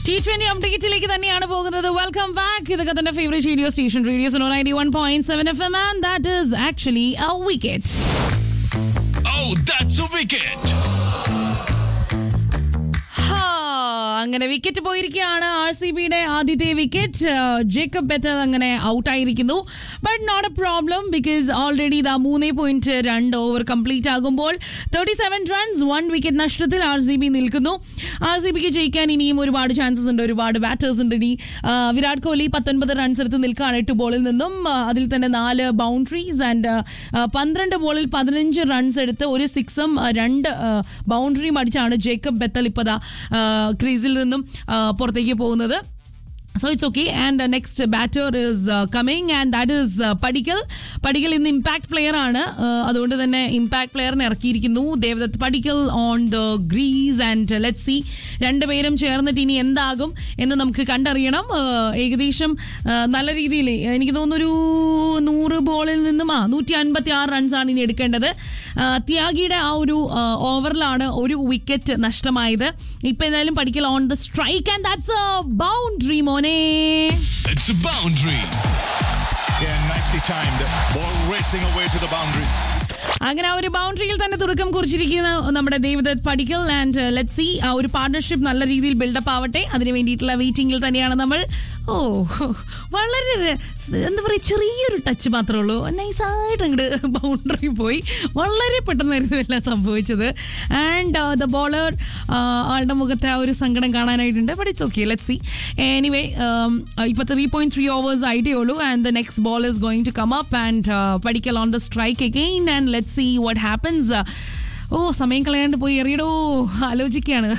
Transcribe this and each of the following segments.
T twenty അപ്ഡേറ്റിലേക്ക് തന്നെയാണ് പോകുന്നത് welcome back ഇതൊക്കെ തന്നെ favourite radio station radio so ninety one point seven F M and that is actually a wicket Oh, that's a wicket. അങ്ങനെ wicket പോയിരിക്കുകയാണ് R C ബിയുടെ ആദ്യത്തെ wicket Jacob Bethell അങ്ങനെ out ആയിരിക്കുന്നു but not a problem because already ഇതാ മൂന്നേ point രണ്ട് over complete ആകുമ്പോൾ thirty seven runs one wicket നഷ്ടത്തിൽ ആർ സി ബി നിൽക്കുന്നു ആർ സി ബിക്ക് ജയിക്കാൻ ഇനിയും ഒരുപാട് ചാൻസസ് ഉണ്ട് ഒരുപാട് ബാറ്റേഴ്സ് ഉണ്ട് ഇനി ആ, വിരാട് കോഹ്ലി പത്തൊൻപത് റൺസ് എടുത്ത് നിൽക്കുകയാണ് എട്ട് ബോളിൽ നിന്നും ആ, അതിൽ തന്നെ നാല് ബൗണ്ടറീസ് ആൻഡ് പന്ത്രണ്ട് ബോളിൽ പതിനഞ്ച് റൺസ് എടുത്ത് ഒരു സിക്സും ആ, രണ്ട് ബൗണ്ടറിയും അടിച്ചാണ് ജേക്കബ് ബെത്തൽ ഇപ്പോൾ ക്രീസിൽ നിന്നും ആ, പുറത്തേക്ക് പോകുന്നത് so it's okay and next batter is coming and that is Padikkal Padikkal ഇന്ന് ഇമ്പാക്ട് പ്ലെയർ ആണ് Uh, അതുകൊണ്ട് തന്നെ ഇമ്പാക്ട് പ്ലെയറിനെ ഇറക്കിയിരിക്കുന്നു Devdutt Padikkal on the crease and let see രണ്ടുപേരും ചേർന്നിട്ട് ഇനി എന്താകും എന്ന് നമുക്ക് കണ്ടറിയണം Uh, ഏകദേശം uh, നല്ല രീതിയിൽ എനിക്ക് തോന്നുന്നു ഒരു നൂറ് ബോളിൽ നിന്നും ആ നൂറ്റി അൻപത്തി ആറ് റൺസാണ് ഇനി എടുക്കേണ്ടത് Uh, ത്യാഗിയുടെ ആ ഒരു ഓവറിലാണ് ഒരു വിക്കറ്റ് നഷ്ടമായത് ഇപ്പൊ എന്തായാലും Padikkal on the strike and that's a boundary മോനെ It's a boundary. Yeah, nicely timed. Ball racing away to the boundary. അങ്ങനെ ആ ഒരു ബൗണ്ടറിയിൽ തന്നെ തുടക്കം കുറിച്ചിരിക്കുന്ന നമ്മുടെ ദേവദത്ത് പടിക്കൽ ആൻഡ് ലെറ്റ് സി ആ ഒരു പാർട്ണർഷിപ്പ് നല്ല രീതിയിൽ ബിൽഡപ്പ് ആവട്ടെ അതിന് വേണ്ടിയിട്ടുള്ള വെയിറ്റിംഗിൽ തന്നെയാണ് നമ്മൾ ഓ വളരെ ര- എന്താ പറയുക ചെറിയൊരു ടച്ച് മാത്രമേ ഉള്ളൂ നൈസായിട്ട് അങ്ങോട്ട് ബൗണ്ടറി പോയി വളരെ പെട്ടെന്നായിരുന്നു എല്ലാം സംഭവിച്ചത് ആൻഡ് ദ ബോളർ ആളുടെ മുഖത്തെ ആ ഒരു സങ്കടം കാണാനായിട്ടുണ്ട് but it's okay let see anyway ഇപ്പോൾ ത്രീ പോയിന്റ് ത്രീ ഓവേഴ്സ് ആയിട്ടേ ഉള്ളൂ and the next ball is going to come up and Padikkal on the strike again and let see what happens oh സമയം കളയാണ്ട് പോയി എറിയടോ ആലോചിക്കുകയാണ്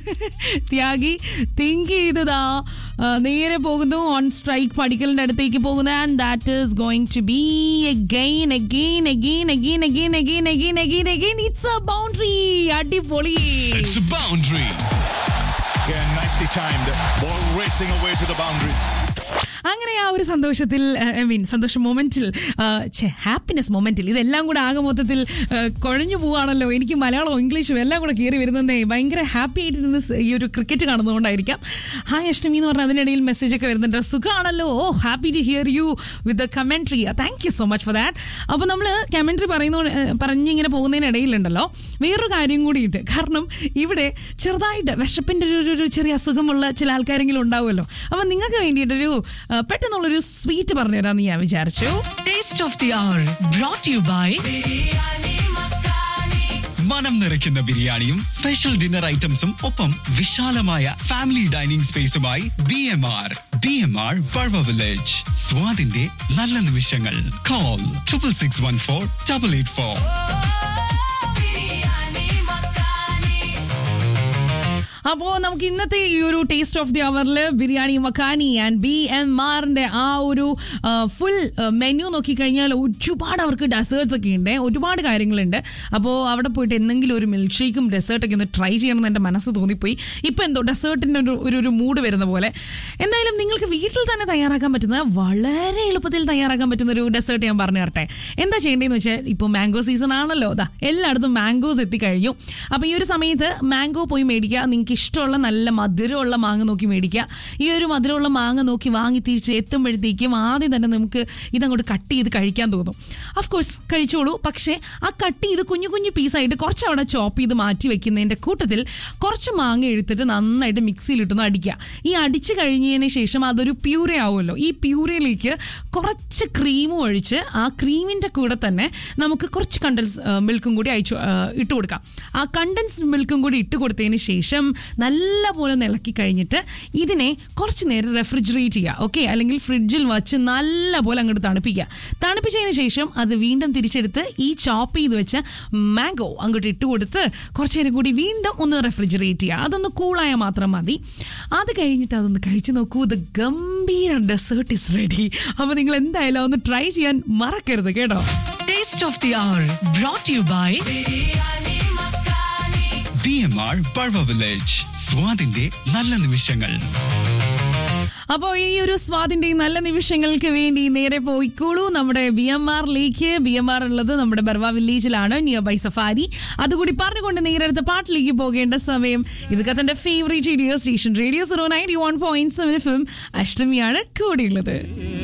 ത്യാഗി തിങ്ക് ചെയ്തതാ ആ, നേരെ പോകുന്നു ഓൺ സ്ട്രൈക്ക് പഠിക്കലിന്റെ അടുത്തേക്ക് പോകുന്നു and that is going to be again again again again again again again again again it's a boundary അടിപൊളി It's a boundary. Yeah, nicely timed. Ball racing away to the boundary. അങ്ങനെ ആ ഒരു സന്തോഷത്തിൽ I mean സന്തോഷ മൊമെന്റിൽ happiness മൊമെന്റിൽ ഇതെല്ലാം കൂടെ ആകെ മൊത്തത്തിൽ ആ, കുഴഞ്ഞു പോവാണല്ലോ എനിക്ക് മലയാളവും ഇംഗ്ലീഷും എല്ലാം കൂടെ കയറി വരുന്നതേ ഭയങ്കര ഹാപ്പി ആയിട്ടിരുന്ന് സ് ഈ ഒരു ക്രിക്കറ്റ് കാണുന്നതുകൊണ്ടായിരിക്കാം ഹായ് അഷ്ടമി എന്ന് പറഞ്ഞാൽ അതിനിടയിൽ മെസ്സേജ് ഒക്കെ വരുന്നുണ്ട് സുഖമാണല്ലോ oh happy to hear you with the commentary thank you so much for that അപ്പോൾ നമ്മൾ കമൻട്രി പറയുന്ന പറഞ്ഞിങ്ങനെ പോകുന്നതിനിടയിലുണ്ടല്ലോ വേറൊരു കാര്യം കൂടിയുണ്ട് കാരണം ഇവിടെ ചെറുതായിട്ട് വിശപ്പിൻ്റെ ഒരു ഒരു- ഒരു ചെറിയ അസുഖമുള്ള ചില ആൾക്കാരെങ്കിലും ഉണ്ടാവുമല്ലോ അപ്പം നിങ്ങൾക്ക് വേണ്ടിയിട്ടൊരു ആ, പെട്ടെന്നുള്ളൊരു സ്വീറ്റ് പറഞ്ഞു തരാമെന്ന് ഞാൻ വിചാരിച്ചു Taste of the hour brought to you by മനം നിറയ്ക്കുന്ന ബിരിയാണിയും സ്പെഷ്യൽ ഡിന്നർ ഐറ്റംസും ഒപ്പം വിശാലമായ ഫാമിലി ഡൈനിങ് സ്പേസുമായി B M R B M R Barwa village സ്വാദിന്റെ നല്ല നിമിഷങ്ങൾ call triple six one four double eight four അപ്പോൾ നമുക്ക് ഇന്നത്തെ ഈ ഒരു ടേസ്റ്റ് ഓഫ് ദി അവറിൽ ബിരിയാണി മക്കാനി ആൻഡ് ബി എം ആറിന്റെ ആ ഒരു ഫുൾ മെനു നോക്കിക്കഴിഞ്ഞാൽ ഒരുപാട് അവർക്ക് ഡെസേർട്സ് ഒക്കെ ഉണ്ട് ഒരുപാട് കാര്യങ്ങളുണ്ട് അപ്പോൾ അവിടെ പോയിട്ട് എന്തെങ്കിലും ഒരു മിൽക്ക് ഷേക്കും ഡെസേർട്ടൊക്കെ ഒന്ന് ട്രൈ ചെയ്യണം എന്ന് എൻ്റെ മനസ്സ് തോന്നിപ്പോയി ഇപ്പം എന്തോ ഡെസേർട്ടിൻ്റെ ഒരു ഒരു ഒരു മൂഡ് വരുന്ന പോലെ എന്തായാലും നിങ്ങൾക്ക് വീട്ടിൽ തന്നെ തയ്യാറാക്കാൻ പറ്റുന്ന വളരെ എളുപ്പത്തിൽ തയ്യാറാക്കാൻ പറ്റുന്ന ഒരു ഡെസേർട്ട് ഞാൻ പറഞ്ഞു തരട്ടെ എന്താ ചെയ്യേണ്ടതെന്ന് വെച്ചാൽ ഇപ്പോൾ മാംഗോ സീസൺ ആണല്ലോ അതാ എല്ലായിടത്തും മാംഗോസ് എത്തിക്കഴിഞ്ഞു അപ്പോൾ ഈ ഒരു സമയത്ത് മാംഗോ പോയി മേടിക്കുക നിങ്ങൾക്ക് ഇഷ്ടമുള്ള നല്ല മധുരമുള്ള മാങ്ങ നോക്കി മേടിക്കുക ഈ ഒരു മധുരമുള്ള മാങ്ങ നോക്കി വാങ്ങി തിരിച്ച് എത്തുമ്പോഴത്തേക്കും ആദ്യം തന്നെ നമുക്ക് ഇതങ്ങോട്ട് കട്ട് ചെയ്ത് കഴിക്കാൻ തോന്നും ഓഫ് കോഴ്സ് കഴിച്ചോളൂ പക്ഷേ ആ കട്ട് ചെയ്ത് കുഞ്ഞു കുഞ്ഞു പീസായിട്ട് കുറച്ച് അവിടെ ചോപ്പ് ചെയ്ത് മാറ്റി വെക്കുന്നതിൻ്റെ കൂട്ടത്തിൽ കുറച്ച് മാങ്ങ എടുത്തിട്ട് നന്നായിട്ട് മിക്സിയിലിട്ടൊന്ന് അടിക്കുക ഈ അടിച്ച് കഴിഞ്ഞതിന് ശേഷം അതൊരു പ്യൂറേ ആവുമല്ലോ ഈ പ്യൂരയിലേക്ക് കുറച്ച് ക്രീമും ഒഴിച്ച് ആ ക്രീമിൻ്റെ കൂടെ തന്നെ നമുക്ക് കുറച്ച് കണ്ടൻസ് മിൽക്കും കൂടി അയച്ചു ആ, ഇട്ട് കൊടുക്കാം ആ കണ്ടൻസ് മിൽക്കും കൂടി ഇട്ട് കൊടുത്തതിന് ശേഷം നല്ല പോലെ ഇളക്കി കഴിഞ്ഞിട്ട് ഇതിനെ കുറച്ച് നേരം റെഫ്രിജറേറ്റ് ചെയ്യുക ഓക്കെ അല്ലെങ്കിൽ ഫ്രിഡ്ജിൽ വച്ച് നല്ല പോലെ അങ്ങോട്ട് തണുപ്പിക്കുക തണുപ്പിച്ചതിന് ശേഷം അത് വീണ്ടും തിരിച്ചെടുത്ത് ഈ ചോപ്പ് ചെയ്ത് വെച്ച മാംഗോ അങ്ങോട്ട് ഇട്ട് കൊടുത്ത് കുറച്ച് നേരം കൂടി വീണ്ടും ഒന്ന് റെഫ്രിജറേറ്റ് ചെയ്യുക അതൊന്ന് കൂളായാൽ മാത്രം മതി അത് കഴിഞ്ഞിട്ട് അതൊന്ന് കഴിച്ചു നോക്കൂ ദ ഗംഭീര ഡെസേർട്ട് ഇസ് റെഡി അപ്പോൾ നിങ്ങൾ എന്തായാലും ഒന്ന് ട്രൈ ചെയ്യാൻ മറക്കരുത് കേട്ടോ Taste of the hour brought to you by B M R Barwa village സ്വാദിന്റെ നല്ല നിമിഷങ്ങൾ അപ്പോൾ ഈ ഒരു സ്വാദിന്റെ നല്ല നിമിഷങ്ങൾക്ക് വേണ്ടി നേരെ പോയിക്കോളൂ നമ്മുടെ ബി എം ആറിലേക്ക് ബി എം ആർ ഉള്ളത് നമ്മുടെ ബർവ വില്ലേജിലാണ് നിയർ ബൈ സഫാരി അതുകൂടി പറഞ്ഞുകൊണ്ട് നേരെ അടുത്ത പാട്ടിലേക്ക് പോകേണ്ട സമയം ഇതൊക്കെ തന്റെ favourite radio station radio zero ninety one point seven F M അഷ്ടമിയാണ് കൂടിയുള്ളത്